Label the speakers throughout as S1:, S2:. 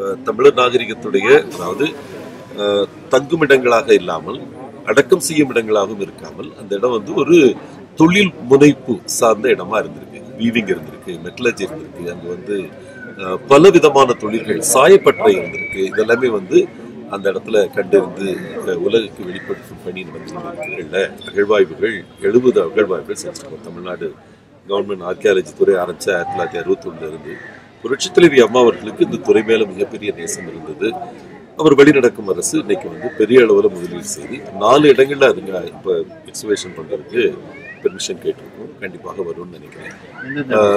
S1: அஹ், தமிழர் நாகரிகத்துடைய அதாவது அஹ், தங்குமிடங்களாக இல்லாமல் அடக்கம் செய்யும் இடங்களாகவும் இருக்காமல் அந்த இடம் வந்து ஒரு தொழில் முனைப்பு சார்ந்த இடமா இருந்திருக்கு வீவிங் இருந்திருக்கு மெட்டலர்ஜி இருந்திருக்கு அங்க வந்து அஹ், பல விதமான தொழில்கள் சாயப்பட்டறை இருந்திருக்கு இதெல்லாமே வந்து அந்த இடத்துல கண்டறிந்து அஹ், உலகுக்கு வெளிப்படுத்தும் பணி நடந்துள்ள அகழ்வாய்வுகள் எழுபது அகழ்வாய்வுகள் செஞ்சிருக்கோம் தமிழ்நாடு கவர்மெண்ட் ஆர்கியாலஜி துறை ஆரம்பிச்ச ஆயிரத்தி தொள்ளாயிரத்தி அறுபத்தி இருந்து புரட்சி தலைவி அம்மா அவர்களுக்கு இந்த துறை மேல மிகப்பெரிய நேசம் இருந்தது அவர் வெளிநடக்கும் அரசு இன்னைக்கு வந்து பெரிய அளவில் முதலீடு செய்து நாலு இடங்கள்ல அதுங்க இப்போ எக்ஸிபிஷன் பண்றதுக்கு பெர்மிஷன் கேட்டிருக்கோம் கண்டிப்பாக வரும்னு நினைக்கிறேன் ஆஹ்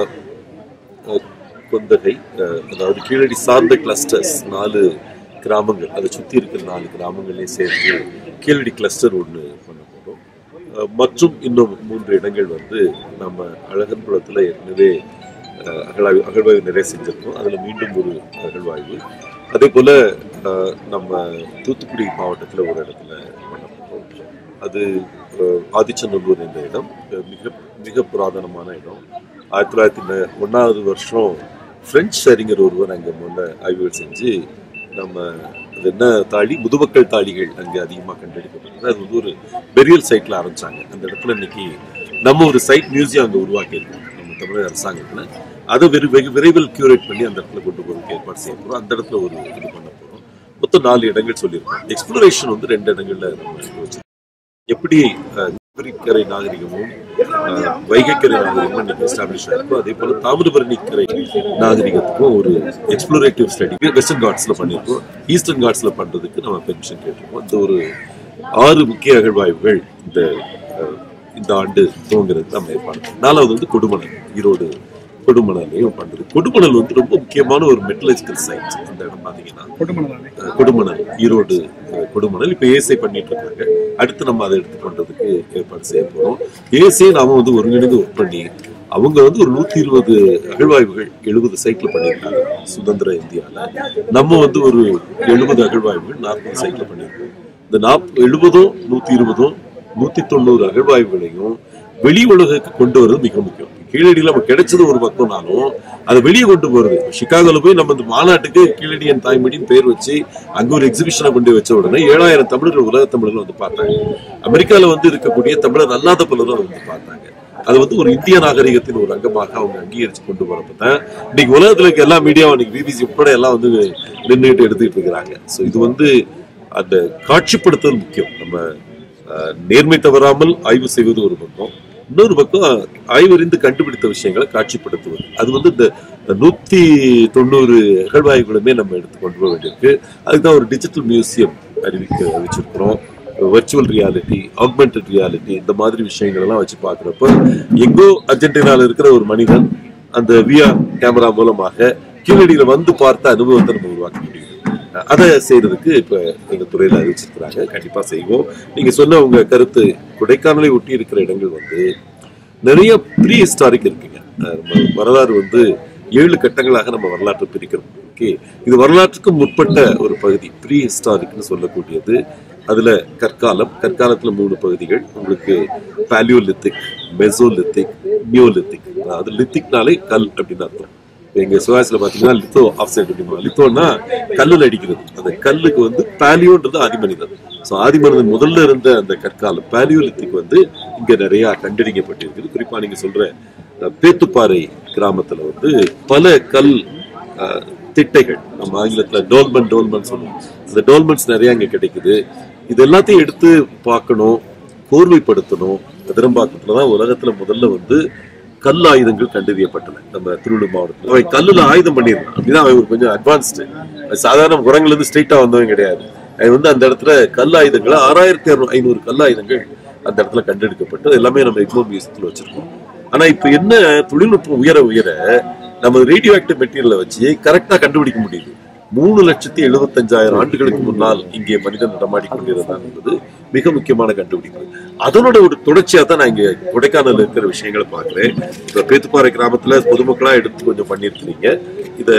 S1: அஹ் கொந்தகை அஹ் அதாவது கீழடி சார்ந்த கிளஸ்டர்ஸ் நாலு கிராமங்கள் அதை சுற்றி இருக்கிற நாலு கிராமங்களையும் சேர்த்து கீழடி கிளஸ்டர் ஒன்று பண்ண போகிறோம் மற்றும் இன்னும் மூன்று இடங்கள் வந்து நம்ம அழகன்புலத்தில் ஏற்கனவே அஹ், அகழாய்வு அகழ்வாய்வு நிறைய செஞ்சிருக்கோம் அதில் மீண்டும் ஒரு அகழ்வாய்வு அதே போல் அஹ், நம்ம தூத்துக்குடி மாவட்டத்தில் ஒரு இடத்துல பண்ண போகிறோம் அது அஹ், ஆதிச்சநல்லூர் என்ற இடம் அஹ், மிக மிக புராதனமான இடம் ஆயிரத்தி தொள்ளாயிரத்தி ந- ஒண்ணாவது வருஷம் பிரெஞ்சு அறிஞர் ஒருவர் அங்கே முதல்ல ஆய்வுகள் செஞ்சு நம்ம அது என்ன தாழி முதுமக்கள் தாழிகள் அங்கே அதிகமாக கண்டெடுக்கப்பட்டது அது வந்து ஒரு பெரியல் சைட்ல ஆரம்பிச்சாங்க அந்த இடத்துல இன்னைக்கு நம்ம ஒரு சைட் மியூசியம் அங்கே உருவாக்கியிருக்கோம் நம்ம தமிழக அரசாங்கத்தில் அதை வெறு வெகு விரைவில் கியூரேட் பண்ணி அந்த இடத்துல கொண்டு போகிறதுக்கு ஏற்பாடு செய்ய போகிறோம் அந்த இடத்துல ஒரு இது பண்ண போகிறோம் மொத்தம் நாலு இடங்கள் சொல்லியிருக்கோம் எக்ஸ்ப்ளோரேஷன் வந்து ரெண்டு இடங்கள்ல நம்ம வச்சிருக்கோம் எப்படி அஹ், கரை நாகரிகமும் அஹ், வைகைக்கரை நாகரிகமும் இன்னைக்கு எஸ்டாப்ளிஷ் ஆயிருக்கும் அதே போல தாமிரபரணி கரை நாகரிகத்துக்கும் ஒரு எக்ஸ்ப்ளோரேட்டிவ் ஸ்டடி வெஸ்டர்ன் காட்ஸ்ல பண்ணியிருக்கோம் ஈஸ்டர்ன் காட்ஸ்ல பண்றதுக்கு நம்ம பெர்மிஷன் கேட்டிருக்கோம் இந்த ஒரு ஆறு முக்கிய அகழ்வாய்வுகள் இந்த அஹ், இந்த ஆண்டு துவங்குறது நம்ம ஏற்பாடு பண்ணோம். நாலாவது வந்து கொடுமணல் ஈரோடு கொடுமணலையும் பண்றது கொடுமணல் வந்து ரொம்ப முக்கியமான ஒரு மெட்டலஜிக்கல் சயின்ஸ் அந்த இடம் பாத்தீங்கன்னா
S2: கொடுமணலானே
S1: அஹ் கொடுமணல் ஈரோடு அஹ் கொடுமணல் இப்ப ஏசை பண்ணிட்டு இருக்காங்க அடுத்து நம்ம அதை எடுத்து பண்றதுக்கு ஏற்பாடு செய்ய போறோம் ஏசை நாம வந்து ஒருங்கிணைந்து ஒர்க் பண்ணி அவங்க வந்து ஒரு நூத்தி இருபது அகழ்வாய்வுகள் எழுபது சைட்ல பண்ணியிருக்காங்க சுதந்திர இந்தியால நம்ம வந்து ஒரு எழுபது அகழ்வாய்வுகள் நாற்பது சைட்ல பண்ணியிருக்கோம் இந்த நாப் எழுபதும் நூத்தி இருபதும் நூத்தி தொண்ணூறு அகழ்வாய்வுகளையும் வெளி உலகுக்கு கொண்டு வர்றது மிக முக்கியம் கீழடியில் நம்ம கிடைச்சது ஒரு பக்கம்னாலும் அதை வெளியே கொண்டு போறது சிகாகோல போய் நம்ம இந்த மாநாட்டுக்கு கீழடியன் தாய்மொழின்னு பேர் வச்சு அங்க ஒரு எக்ஸிபிஷனை கொண்டு வச்ச உடனே ஏழாயிரம் தமிழர்கள் உலக தமிழர்கள் வந்து பார்த்தாங்க அமெரிக்கால வந்து இருக்கக்கூடிய தமிழர் அல்லாத பலரும் அதை வந்து பார்த்தாங்க அது வந்து ஒரு இந்திய நாகரிகத்தின் ஒரு அங்கமாக அவங்க அங்கீகரிச்சு கொண்டு வரப்ப தான் இன்னைக்கு உலகத்துல இருக்க எல்லா மீடியாவும் இன்னைக்கு பிபிசி உட்பட எல்லாம் வந்து நின்றுட்டு எடுத்துக்கிட்டு இருக்கிறாங்க ஸோ இது வந்து அந்த காட்சிப்படுத்துதல் முக்கியம் நம்ம அஹ், நேர்மை தவறாமல் ஆய்வு செய்வது ஒரு பக்கம் இன்னொரு பக்கம் ஆய்வறிந்து கண்டுபிடித்த விஷயங்களை காட்சிப்படுத்துவது அது வந்து இந்த இந்த நூத்தி தொண்ணூறு அகழ்வாய்வுகளுமே நம்ம எடுத்து கொண்டு போக வேண்டியிருக்கு அதுக்கு தான் ஒரு டிஜிட்டல் மியூசியம் அறிவிக்க அறிவிச்சிருக்கிறோம் வர்ச்சுவல் ரியாலிட்டி ஆக்மெண்டட் ரியாலிட்டி இந்த மாதிரி விஷயங்கள் எல்லாம் வச்சு பார்க்குறப்ப எங்கோ அர்ஜென்டினால இருக்கிற ஒரு மனிதன் அந்த விஆர் கேமரா மூலமாக கீழடியில வந்து பார்த்த அனுபவத்தை நம்ம உருவாக்க முடியுது அதை செய்யறதுக்கு இப்ப எங்க துறையில அறிவிச்சிருக்கிறாங்க கண்டிப்பா செய்வோம் நீங்க சொன்ன உங்க கருத்து கொடைக்கானலை ஒட்டி இருக்கிற இடங்கள் வந்து நிறைய ப்ரீ ஹிஸ்டாரிக் இருக்குங்க அஹ் நம்ம வரலாறு வந்து ஏழு கட்டங்களாக நம்ம வரலாற்றை பிரிக்கிறோம் ஓகே இது வரலாற்றுக்கு முற்பட்ட ஒரு பகுதி ப்ரீ ஹிஸ்டாரிக்னு சொல்லக்கூடியது அதுல கற்காலம் கற்காலத்துல மூணு பகுதிகள் உங்களுக்கு பாலியோலித்திக் மெசோலித்திக் நியோலித்திக் அதாவது லித்திக்னாலே கல் அப்படின்னு அர்த்தம் இப்ப எங்க சுவாசில பாத்தீங்கன்னா லித்தோ ஆஃப் சைட் அப்படிமா லித்தோன்னா கல்லுல அடிக்கிறது அந்த கல்லுக்கு வந்து பாலியோன்றது ஆதிமனிதன் ஸோ ஆதிமனிதன் முதல்ல இருந்த அந்த கற்காலம் பாலியோலித்திக் வந்து இங்க நிறைய கண்டறியப்பட்டிருக்குது குறிப்பா நீங்க சொல்ற அஹ், பேத்துப்பாறை கிராமத்துல வந்து பல கல் அஹ், திட்டைகள் நம்ம ஆங்கிலத்துல டோல்மன் டோல்மன் சொல்லுவோம் அந்த டோல்மன்ஸ் நிறைய இங்க கிடைக்குது இது எல்லாத்தையும் எடுத்து பார்க்கணும் கோர்வைப்படுத்தணும் அதிரம்பாக்கத்துல தான் உலகத்துல முதல்ல வந்து கல் ஆயுதங்கள் கண்டறியப்பட்டன நம்ம திருவள்ளூர் மாவட்டத்தில் அவன் கல்லுல ஆயுதம் பண்ணிருந்தான் அப்படின்னா அவன் ஒரு கொஞ்சம் அட்வான்ஸ்டு சாதாரண குரங்குல இருந்து ஸ்ட்ரெயிட்டா வந்தவன் கிடையாது அவன் வந்து அந்த இடத்துல கல் ஆயுதங்களை ஆறாயிரத்தி ஐநூறு கல் ஆயுதங்கள் அந்த இடத்துல கண்டெடுக்கப்பட்டு அது எல்லாமே நம்ம எக்மோ மியூசியத்தில் வச்சிருக்கோம் ஆனா இப்ப என்ன தொழில்நுட்பம் உயர உயர நம்ம ரேடியோ ஆக்டிவ் மெட்டீரியலை வச்சு கரெக்டா கண்டுபிடிக்க முடியுது மூணு லட்சத்தி எழுபத்தஞ்சாயிரம் ஆண்டுகளுக்கு முன்னால் இங்கே மனிதன் நடமாடி கொண்டிருந்தான் என்பது மிக முக்கியமான கண்டுபிடிப்பு அதனோட ஒரு தொடர்ச்சியா தான் நான் இங்க கொடைக்கானல் இருக்கிற விஷயங்களை பார்க்கிறேன் இப்ப பேத்துப்பாறை கிராமத்துல பொதுமக்களா எடுத்து கொஞ்சம் பண்ணியிருக்கிறீங்க இத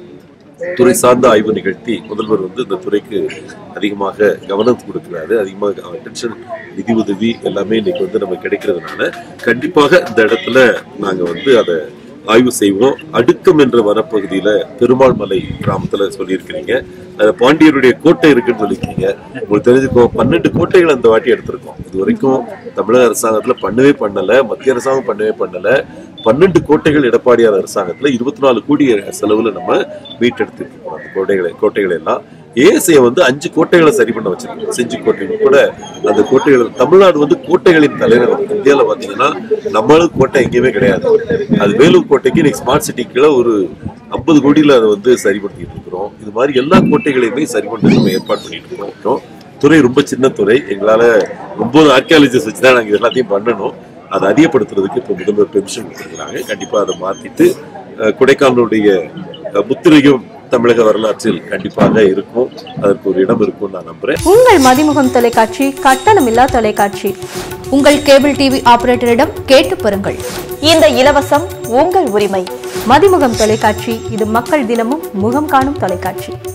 S1: துறை சார்ந்த ஆய்வு நிகழ்த்தி முதல்வர் வந்து இந்த துறைக்கு அதிகமாக கவனம் கொடுக்கிறாரு அதிகமாக அட்டென்ஷன் நிதி உதவி எல்லாமே இன்னைக்கு வந்து நமக்கு கிடைக்கிறதுனால கண்டிப்பாக இந்த இடத்துல நாங்க வந்து அதை ஆய்வு செய்வோம் அடுக்கம் என்ற வனப்பகுதியில பெருமாள் மலை கிராமத்துல சொல்லியிருக்கிறீங்க அதுல பாண்டியருடைய கோட்டை இருக்குன்னு சொல்லியிருக்கீங்க உங்களுக்கு தெரிஞ்சுக்கோ பன்னெண்டு கோட்டைகள் அந்த வாட்டி எடுத்திருக்கோம் இது வரைக்கும் தமிழக அரசாங்கத்துல பண்ணவே பண்ணல மத்திய அரசாங்கம் பண்ணவே பண்ணல பன்னெண்டு கோட்டைகள் எடப்பாடியார் அரசாங்கத்துல இருபத்தி நாலு கோடி செலவுல நம்ம மீட்டெடுத்துட்டு இருக்கோம் அந்த கோட்டைகளை கோட்டைகளை எல்லாம் ஏசிய வந்து அஞ்சு கோட்டைகளை சரி பண்ண வச்சிருக்கோம் செஞ்சு கோட்டை உட்பட அந்த கோட்டைகள் தமிழ்நாடு வந்து கோட்டைகளின் தலைநகரம் இந்தியாவில் பார்த்தீங்கன்னா நம்மளுக்கு கோட்டை எங்கேயுமே கிடையாது அது வேலூர் கோட்டைக்கு இன்னைக்கு ஸ்மார்ட் சிட்டி கீழே ஒரு ஐம்பது கோடியில் அதை வந்து சரிப்படுத்திட்டு இருக்கிறோம் இது மாதிரி எல்லா கோட்டைகளையுமே சரி பண்ணுறது நம்ம ஏற்பாடு பண்ணிட்டு இருக்கிறோம் துறை ரொம்ப சின்ன துறை எங்களால் ஒன்பது ஆர்கியாலஜிஸ்ட் வச்சு தான் நாங்கள் எல்லாத்தையும் பண்ணணும் அதை அதிகப்படுத்துறதுக்கு இப்போ முதல்வர் பென்ஷன் கொடுத்துருக்காங்க கண்டிப்பாக அதை மாற்றிட்டு கொடைக்கானலுடைய அஹ், முத்திரையும் தமிழக வரலாற்றில் கண்டிப்பாக இருக்கும் அதற்கு ஒரு இடம் இருக்கும்னு நான் நம்புறேன்
S2: உங்கள் மதிமுகம் தொலைக்காட்சி கட்டணமில்லா தொலைக்காட்சி
S3: உங்கள் கேபிள் டிவி ஆபரேட்டரிடம் கேட்டு பெறுங்கள்
S2: இந்த இலவசம் உங்கள் உரிமை மதிமுகம் தொலைக்காட்சி இது மக்கள் தினமும் முகம் காணும் தொலைக்காட்சி